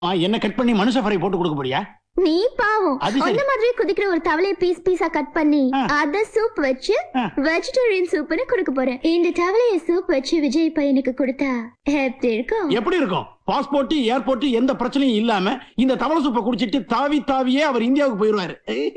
ஆ, என்ன கட் பண்ணி மனுஷ ஃப்ரை போட்டு கொடுக்க போறியா நீ பாவம் அது சரி. அந்த மாதிரி குதிக்கிற ஒரு தவளையை பீஸ் பீஸா கட் பண்ணி ஆ. அத சூப் வச்சு ஆ. வெஜிடேரியன் சூப்னு கொடுக்க போறேன் இந்த தவளைய சூப் வச்சு விஜய் பையனுக்கு கொடுத்தா எப்படி இருக்கும் எப்படி இருக்கும் பாஸ்போர்ட் ஏர்போர்ட் எந்த பிரச்சனையும் இல்லாம இந்த தவளை சூப்பை குடிச்சிட்டு தாவி தாவியே அவர் இந்தியாவுக்கு போயிருவாரு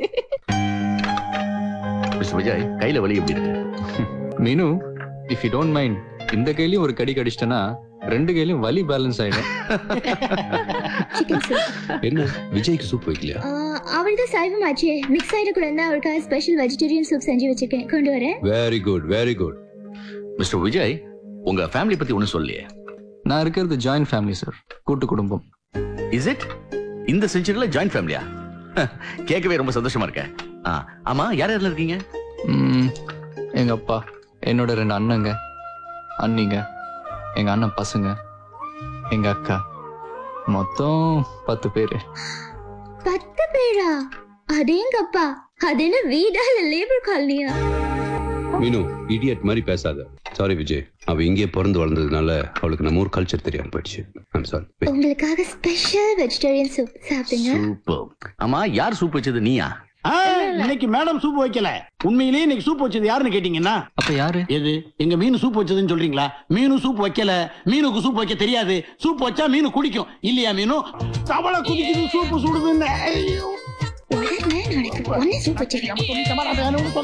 மிஸ்டர் விஜய் கையில வலி எப்படி இருக்கு மீனு இஃப் யூ டோன்ட் மைண்ட் இந்த கையிலயும் ஒரு கடி கடிச்சிட்டனா ரெண்டு கையிலயும் வலி பேலன்ஸ் ஆயிடும் சிக்கன் சூப் என்ன விஜய்க்கு சூப் வைக்கலையா அவள் தான் சைவமாச்சே மிக்ஸ் ஆயிடக்கூடாது அவளுக்காக ஸ்பெஷல் வெஜிடேரியன் சூப் செஞ்சு வச்சிருக்கேன் கொண்டு வரேன் very good very good mister Vijay உங்க ஃபேமிலி பத்தி ஒண்ணும் சொல்லலையே நான் இருக்கிறது ஜாயின்ட் ஃபேமிலி சார் கூட்டு குடும்பம் இஸ் இட் இந்த செஞ்சுரியில ஜாயின்ட் ஃபேமிலியா கேட்கவே ரொம்ப சந்தோஷமா இருக்கேன் ஆ, ஆமா யார் யாரெல்லாம் இருக்கீங்க ம், எங்க அப்பா என்னோட ரெண்டு அண்ணங்க அண்ணிங்க எங்க அண்ணன் பசங்க எங்க அக்கா மொத்தம் பத்து பேரு பத்து பேரா அடேங்கப்பா அது என்ன வீடா இல்ல லேபர் காலனியா மீனு இடியட் மாதிரி பேசாத சாரி விஜய் அவ இங்கே பிறந்து வளர்ந்ததுனால அவளுக்கு நம்ம ஊர் கல்ச்சர் தெரியாம போயிடுச்சு ஐம் சாரி உங்களுக்காக ஸ்பெஷல் வெஜிடேரியன் சூப் சாப்பிடுங்க சூப்பர் ஆமா யார் சூப் வச்சது நீயா ஆ, இன்னைக்கு மேடம் சூப் வைக்கல உண்மையிலேயே இன்னைக்கு சூப் வச்சது யாருன்னு கேட்டீங்கன்னா அப்ப யாரு எது எங்க மீன் சூப் வச்சதுன்னு சொல்றீங்களா மீனு சூப் வைக்கல மீனுக்கு சூப் வைக்க தெரியாது சூப் வச்சா மீனு குடிக்கும் இல்லையா மீனு தவளை குடிக்குது சூப்பு சுடுதுன்னு ஐயோ. உடனே நாளைக்கு ஒன்னு சூப் வச்சிருக்கேன்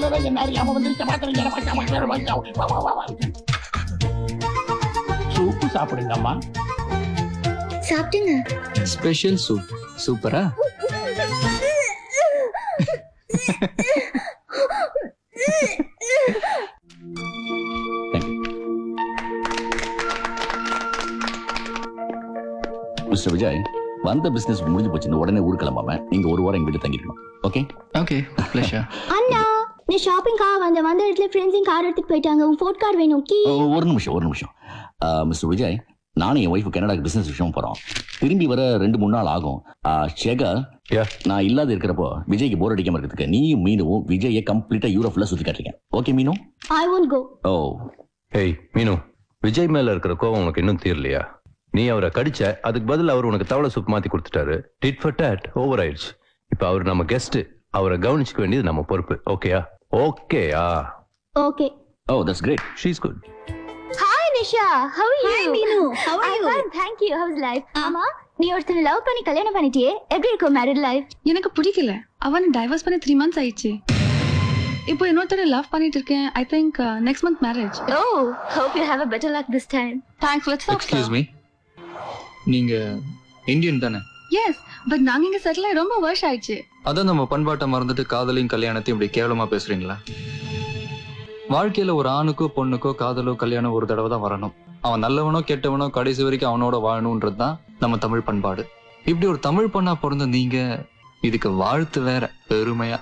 சூப்பு சாப்பிடுங்கம்மா சாப்பிட்டுங்க ஸ்பெஷல் சூப் சூப்பரா மிஸ்டர் விஜய் வந்த பிசினஸ் முடிஞ்சு போச்சு இந்த உடனே ஊர் கிளம்பாம நீங்க ஒரு வாரம் எங்க வீட்டு தங்கிருக்கணும் ஓகே ஓகே பிளஷா அண்ணா நீ ஷாப்பிங்காக வந்த வந்த இடத்துல ஃப்ரெண்ட்ஸிங் கார் எடுத்துட்டு போயிட்டாங்க உன் ஃபோர்ட் கார் வேணும் கீ ஒரு நிமிஷம் ஒரு நிமிஷம் மிஸ்டர் விஜய் நானும் என் ஒய்ஃபு கனடாக்கு பிசினஸ் விஷயம் போறோம் திரும்பி வர ரெண்டு மூணு நாள் ஆகும் ஆ, சேகர் Yeah. நான் இல்லாத இருக்கிறப்போ விஜய்க்கு போர் அடிக்காம இருக்கிறதுக்கு நீயும் மீனும் விஜயை கம்ப்ளீட்டா யூரோப்ல சுத்தி காட்டுறீங்க ஓகே மீனு ஐ ஒன்ட் கோ ஓ ஏய் மீனு விஜய் மேல இருக்கிற கோவம் உனக்கு இன்னும் தீரலையா நீ அவரை கடிச்ச அதுக்கு பதில் அவர் உனக்கு தவளை சூப் மாத்தி கொடுத்துட்டாரு டிட் ஃபார் டேட் ஓவர் ஆயிடுச்சு இப்ப அவர் நம்ம கெஸ்ட் அவரை கவனிச்சுக்க வேண்டியது நம்ம பொறுப்பு ஓகேயா ஓகேயா okay oh that's great she's good hi Nisha how are you Hi, Meenu. How are you? I'm fine, thank you. How's life? ஆமா நீ ஒருத்தனை லவ் பண்ணி கல்யாணம் பண்ணிட்டியே எப்படி இருக்கும் மேரிட் லைஃப் எனக்கு பிடிக்கல அவன் டைவர்ஸ் பண்ணி த்ரீ மந்த்ஸ் ஆயிடுச்சு இப்போ இன்னொருத்தர லவ் பண்ணிட்டு இருக்கேன் I think next month marriage oh hope you have a better luck this time thanks let's excuse me நீங்க இந்தியன் தானே எஸ் பட் நாங்க இங்க செட்டில் ஆகி ரொம்ப வருஷம் ஆயிடுச்சு அதான் நம்ம பண்பாட்டை மறந்துட்டு காதலையும் கல்யாணத்தையும் இப்படி கேவலமா பேசுறீங்களா வாழ்க்கையில ஒரு ஆணுக்கோ பொண்ணுக்கோ காதலோ கல்யாணம் ஒரு தடவை தான் வரணும் அவன் நல்லவனோ கெட்டவனோ கடைசி வரைக்கும் அவனோட வாழணும்ன்றது தான் நம்ம தமிழ் பண்பாடு இப்படி ஒரு தமிழ் பொண்ணா பிறந்த நீங்க இதுக்கு வாழ்த்து வேற பெருமையா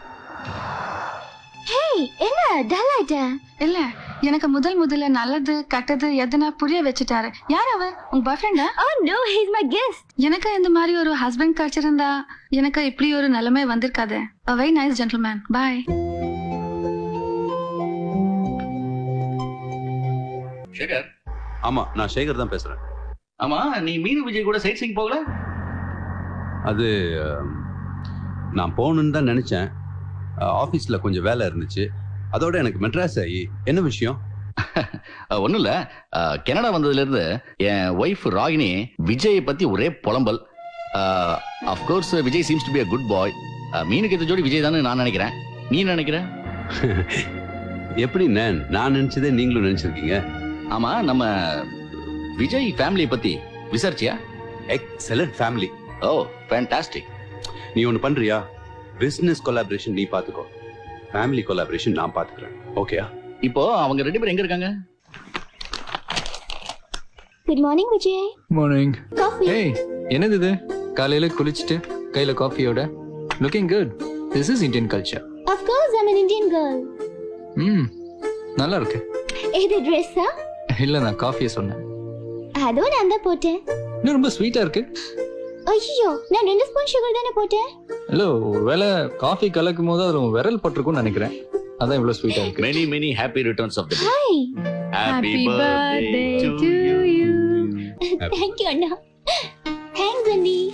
ஹேய் என்ன டல் ஆயிட்ட இல்ல எனக்கு முதல் முதல்ல நல்லது கெட்டது எதுனா புரிய வச்சுட்டாரு யார் அவர் உங்க பாய் ஃப்ரெண்டா oh no he is my guest எனக்கு இந்த மாதிரி ஒரு ஹஸ்பண்ட் கிடைச்சிருந்தா எனக்கு இப்படி ஒரு நிலைமை வந்திருக்காது a very nice gentleman பாய் சேகர் ஆமா நான் சேகர் தான் பேசுறேன் ஆமா நீ மீனு விஜய் கூட சைட் சீங் போகல அது அஹ், நான் போகணுன்னு தான் நினைச்சேன் ஆஃபீஸ்ல கொஞ்சம் வேலை இருந்துச்சு அதோட எனக்கு மெட்ராஸ் ஆகி என்ன விஷயம் ஒன்றும் இல்லை கனடா வந்ததுலேருந்து என் ஒய்ஃப் ராகினி விஜயை பற்றி ஒரே புலம்பல் of course Vijay seems to be a good boy மீனுக்கு எத்த ஜோடி விஜய் தானே நான் நினைக்கிறேன் நீ என்ன நினைக்கிற எப்படி நான் நான் நினைச்சதே நீங்களும் நினைச்சிருக்கீங்க ஆமா நம்ம விஜய் ஃபேமிலியை பத்தி விசாரிச்சியா எக்ஸலன்ட் ஃபேமிலி ஓ ஃபேண்டாஸ்டிக் நீ ஒன்று பண்றியா பிசினஸ் கொலாபரேஷன் நீ பார்த்துக்கோ ஃபேமிலி கொலாபரேஷன் நான் பார்த்துக்கிறேன் ஓகேயா இப்போ அவங்க ரெண்டு பேரும் எங்க இருக்காங்க good morning Vijay morning coffee ஏய் என்னது இது காலையில குளிச்சுட்டு கையில காஃபியோட looking good this is Indian culture of course I am an Indian girl ம் நல்லா இருக்கு இது ட்ரெஸ்ஸா இல்ல நான் காஃபியை சொன்னேன் அதுவும் நான் தான் போட்டேன் இன்னும் ரொம்ப ஸ்வீட்டா இருக்கு ஐயோ நான் ரெண்டு ஸ்பூன் சுகர் தானே போட்டேன் இல்ல ஒருவேளை காஃபி கலக்கும் போது அதுல உன் விரல் பட்டிருக்கும்னு நினைக்கிறேன் அதான் இவ்வளவு ஸ்வீட்டா இருக்கு many many happy returns of the day hi happy birthday birthday to to you thank you அண்ணா தேங்க்ஸ் அண்ணி